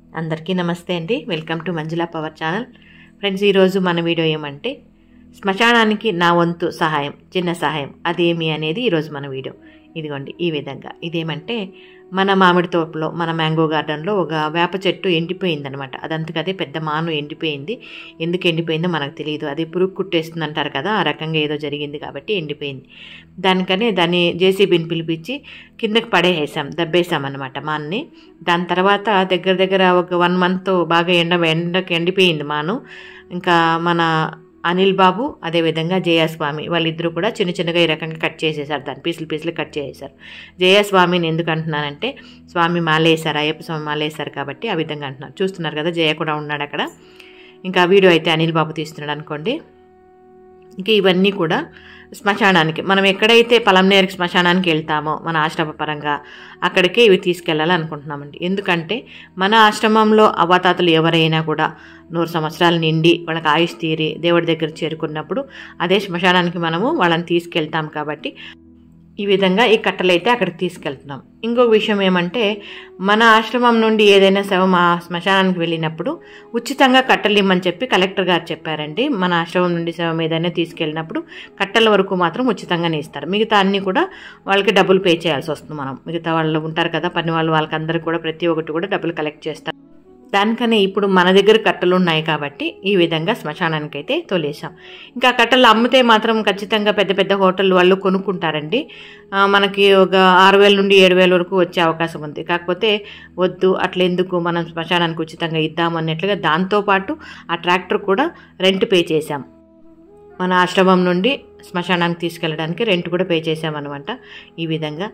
అందరికీ నమస్తే అండి welcome to Manjula power channel friends ఈరోజు మన వీడియో ఏమంటే శ్మశానానికి నా వంతు సహాయం చిన్న సహాయం అదేమి అనేది ఈరోజు మన వీడియో ఇదిగోండి ఈ విధంగా ఇదేమంటే మన మామిడి తోటలో మన మ్యాంగో గార్డెన్లో ఒక వేప చెట్టు ఎండిపోయిందనమాట అదంతకదే పెద్ద మాను ఎండిపోయింది ఎందుకు ఎండిపోయిందో మనకు తెలియదు అది పురుగు కుట్టేస్తుంది అంటారు కదా ఆ రకంగా ఏదో జరిగింది కాబట్టి ఎండిపోయింది దానికనే దాన్ని జేసీబీని పిలిపించి కిందకి పడేసాం దబ్బేసాం అనమాట మాన్ని దాని తర్వాత దగ్గర దగ్గర ఒక వన్ మంత్ బాగా ఎండ ఎండకి ఎండిపోయింది మాను ఇంకా మన అనిల్ బాబు అదేవిధంగా జయస్వామి వాళ్ళిద్దరూ కూడా చిన్న చిన్నగా ఈ రకంగా కట్ చేసేసారు దాన్ని పీసులు పీసులు కట్ చేసేసారు జయస్వామిని ఎందుకు అంటున్నానంటే స్వామి మాలేశారు అయ్యప్ప స్వామి మాలేశారు కాబట్టి ఆ విధంగా అంటున్నారు చూస్తున్నారు కదా జయ కూడా ఉన్నాడు అక్కడ ఇంకా వీడియో అయితే అనిల్ బాబు తీస్తున్నాడు అనుకోండి ఇంకా ఇవన్నీ కూడా శ్మశానానికి మనం ఎక్కడైతే పలంనేరుకి శ్మశానానికి వెళ్తామో మన ఆశ్రమ పరంగా అక్కడికే ఇవి తీసుకెళ్ళాలి అనుకుంటున్నామండి ఎందుకంటే మన ఆశ్రమంలో అవతాతలు ఎవరైనా కూడా నూరు సంవత్సరాలు నిండి వాళ్ళకి ఆయుష్ తీరి దేవుడి దగ్గర చేరుకున్నప్పుడు అదే శ్మశానానికి మనము వాళ్ళని తీసుకెళ్తాం కాబట్టి ఈ విధంగా ఈ కట్టలు అయితే అక్కడికి తీసుకెళ్తున్నాం ఇంకొక విషయం ఏమంటే మన ఆశ్రమం నుండి ఏదైనా శవం ఆ శ్మశానానికి వెళ్ళినప్పుడు ఉచితంగా కట్టలు ఇమ్మని చెప్పి కలెక్టర్ గారు చెప్పారండి మన ఆశ్రమం నుండి శవం ఏదైనా తీసుకెళ్ళినప్పుడు కట్టల వరకు మాత్రం ఉచితంగానే ఇస్తారు మిగతా అన్నీ కూడా వాళ్ళకి డబ్బులు పే చేయాల్సి వస్తుంది మనం మిగతా వాళ్ళు ఉంటారు కదా పని వాళ్ళు వాళ్ళకందరికీ కూడా ప్రతి ఒక్కటి కూడా డబ్బులు కలెక్ట్ చేస్తారు దానికనే ఇప్పుడు మన దగ్గర కట్టలు ఉన్నాయి కాబట్టి ఈ విధంగా శ్మశానానికి అయితే తోలేసాం ఇంకా కట్టలు అమ్మితే మాత్రం ఖచ్చితంగా పెద్ద పెద్ద హోటల్ వాళ్ళు కొనుక్కుంటారండి మనకి ఒక ఆరు వేల నుండి ఏడు వేల వరకు వచ్చే అవకాశం ఉంది కాకపోతే వద్దు అట్లా ఎందుకు మనం శ్మశానానికి ఉచితంగా ఇద్దాం అన్నట్లుగా దాంతోపాటు ఆ ట్రాక్టర్ కూడా రెంట్ పే చేశాం మన ఆశ్రమం నుండి శ్మశానానికి తీసుకెళ్ళడానికి రెంట్ కూడా పే చేసామన్నమాట ఈ విధంగా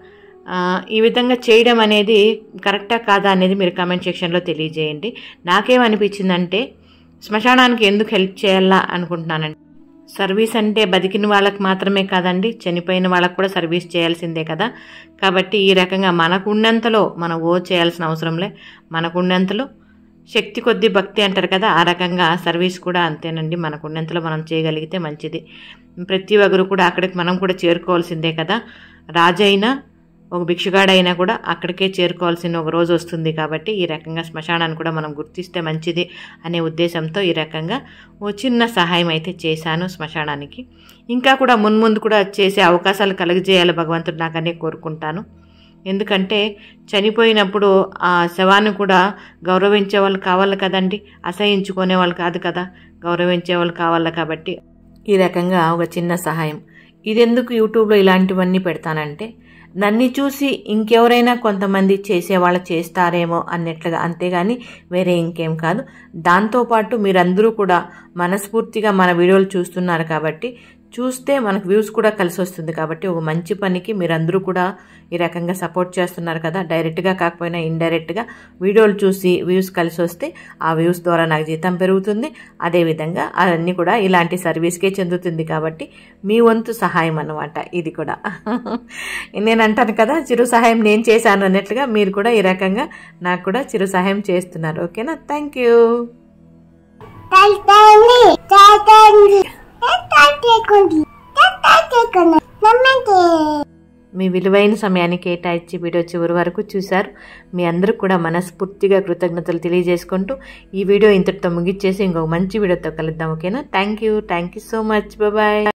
ఈ విధంగా చేయడం అనేది కరెక్టా కాదా అనేది మీరు కామెంట్ సెక్షన్లో తెలియజేయండి నాకేమనిపించిందంటే శ్మశానానికి ఎందుకు హెల్ప్ చేయాలా అనుకుంటున్నానండి సర్వీస్ అంటే బతికిన వాళ్ళకి మాత్రమే కాదండి చనిపోయిన వాళ్ళకి కూడా సర్వీస్ చేయాల్సిందే కదా కాబట్టి ఈ రకంగా మనకున్నంతలో మనం ఓ చేయాల్సిన అవసరంలే మనకున్నంతలో శక్తి కొద్దీ భక్తి అంటారు కదా ఆ రకంగా సర్వీస్ కూడా అంతేనండి మనకున్నంతలో మనం చేయగలిగితే మంచిది ప్రతి ఒక్కరు కూడా అక్కడికి మనం కూడా చేరుకోవాల్సిందే కదా రాజైనా ఒక భిక్షగాడైనా కూడా అక్కడికే చేరుకోవాల్సిన ఒక రోజు వస్తుంది కాబట్టి ఈ రకంగా శ్మశానాన్ని కూడా మనం గుర్తిస్తే మంచిది అనే ఉద్దేశంతో ఈ రకంగా ఓ చిన్న సహాయం అయితే చేశాను శ్మశానానికి ఇంకా కూడా మున్ముందు కూడా చేసే అవకాశాలు కలుగజేయాలి భగవంతుడు నాకనే కోరుకుంటాను ఎందుకంటే చనిపోయినప్పుడు ఆ శవాన్ని కూడా గౌరవించే వాళ్ళు కావాలి కదండి అసహించుకునే వాళ్ళు కాదు కదా గౌరవించే వాళ్ళు కావాలి కాబట్టి ఈ రకంగా ఒక చిన్న సహాయం ఇది ఎందుకు యూట్యూబ్లో ఇలాంటివన్నీ పెడతానంటే నన్ను చూసి ఇంకెవరైనా కొంతమంది చేసేవాళ్ళు చేస్తారేమో అన్నట్లుగా అంతేగాని వేరే ఇంకేం కాదు దాంతోపాటు మీరందరూ కూడా మనస్ఫూర్తిగా మన వీడియోలు చూస్తున్నారు కాబట్టి చూస్తే మనకు వ్యూస్ కూడా కలిసి వస్తుంది కాబట్టి ఒక మంచి పనికి మీరందరూ కూడా ఈ రకంగా సపోర్ట్ చేస్తున్నారు కదా డైరెక్ట్గా కాకపోయినా ఇండైరెక్ట్గా వీడియోలు చూసి వ్యూస్ కలిసి వస్తే ఆ వ్యూస్ ద్వారా నాకు జీతం పెరుగుతుంది అదేవిధంగా అవన్నీ కూడా ఇలాంటి సర్వీస్కే చెందుతుంది కాబట్టి మీ వంతు సహాయం అన్నమాట ఇది కూడా నేను అంటాను కదా చిరు సహాయం నేను చేశాను అన్నట్లుగా మీరు కూడా ఈ రకంగా నాకు కూడా చిరు సహాయం చేస్తున్నారు ఓకేనా థ్యాంక్ యూ మీ విలువైన సమయాన్ని కేటాయించి వీడియో చివరి వరకు చూశారు మీ అందరూ కూడా మనస్ఫూర్తిగా కృతజ్ఞతలు తెలియజేసుకుంటూ ఈ వీడియో ఇంతటితో ముగిచ్చేసి ఇంకొక మంచి వీడియోతో కలుద్దాం ఓకేనా thank you thank you so much bye